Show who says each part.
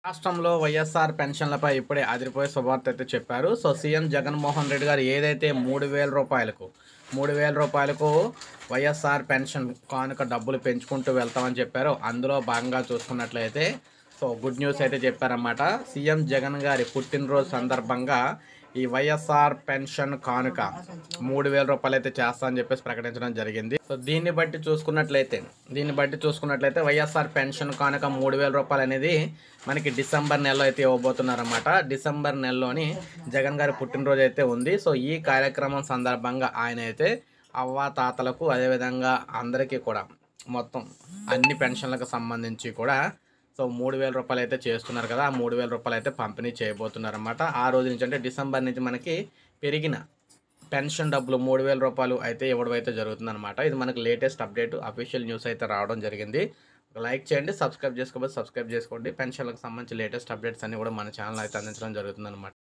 Speaker 1: రాష్ట్రంలో వైఎస్ఆర్ పెన్షన్లపై ఇప్పుడే అదిరిపోయే శుభార్త అయితే చెప్పారు సో సీఎం జగన్మోహన్ రెడ్డి గారు ఏదైతే మూడు వేల రూపాయలకు మూడు వేల రూపాయలకు వైఎస్ఆర్ పెన్షన్ కానుక డబ్బులు పెంచుకుంటూ వెళ్తామని చెప్పారు అందులో భాగంగా చూసుకున్నట్లయితే సో గుడ్ న్యూస్ అయితే చెప్పారన్నమాట సీఎం జగన్ గారి పుట్టినరోజు సందర్భంగా ఈ వైఎస్ఆర్ పెన్షన్ కానుక మూడు వేల రూపాయలు అయితే చేస్తా అని చెప్పేసి ప్రకటించడం జరిగింది సో దీన్ని బట్టి చూసుకున్నట్లయితే దీన్ని బట్టి చూసుకున్నట్లయితే వైఎస్ఆర్ పెన్షన్ కానుక మూడు వేల రూపాయలు అనేది మనకి డిసెంబర్ నెలలో అయితే ఇవ్వబోతున్నారన్నమాట డిసెంబర్ నెలలోని జగన్ గారి పుట్టినరోజు అయితే ఉంది సో ఈ కార్యక్రమం సందర్భంగా ఆయన అయితే అవ్వ తాతలకు అదేవిధంగా అందరికీ కూడా మొత్తం అన్ని పెన్షన్లకు సంబంధించి కూడా సో మూడు వేల రూపాయలు అయితే చేస్తున్నారు కదా ఆ మూడు వేల రూపాయలు అయితే పంపిణీ చేయబోతున్నారు అనమాట ఆ రోజు నుంచి అంటే డిసెంబర్ నుంచి మనకి పెరిగిన పెన్షన్ డబ్బులు మూడు వేల రూపాయలు అయితే ఇవ్వడం అయితే జరుగుతుందన్నమాట ఇది మనకి లేటెస్ట్ అప్డేట్ అఫీషియల్ న్యూస్ అయితే రావడం జరిగింది ఒక లైక్ చేయండి సబ్స్క్రైబ్ చేసుకోకపోతే సబ్స్క్రైబ్ చేసుకోండి పెన్షన్లకు సంబంధించి లేటెస్ట్ అప్డేట్స్ అన్ని కూడా మన ఛానల్ అయితే అందించడం జరుగుతుందన్నమాట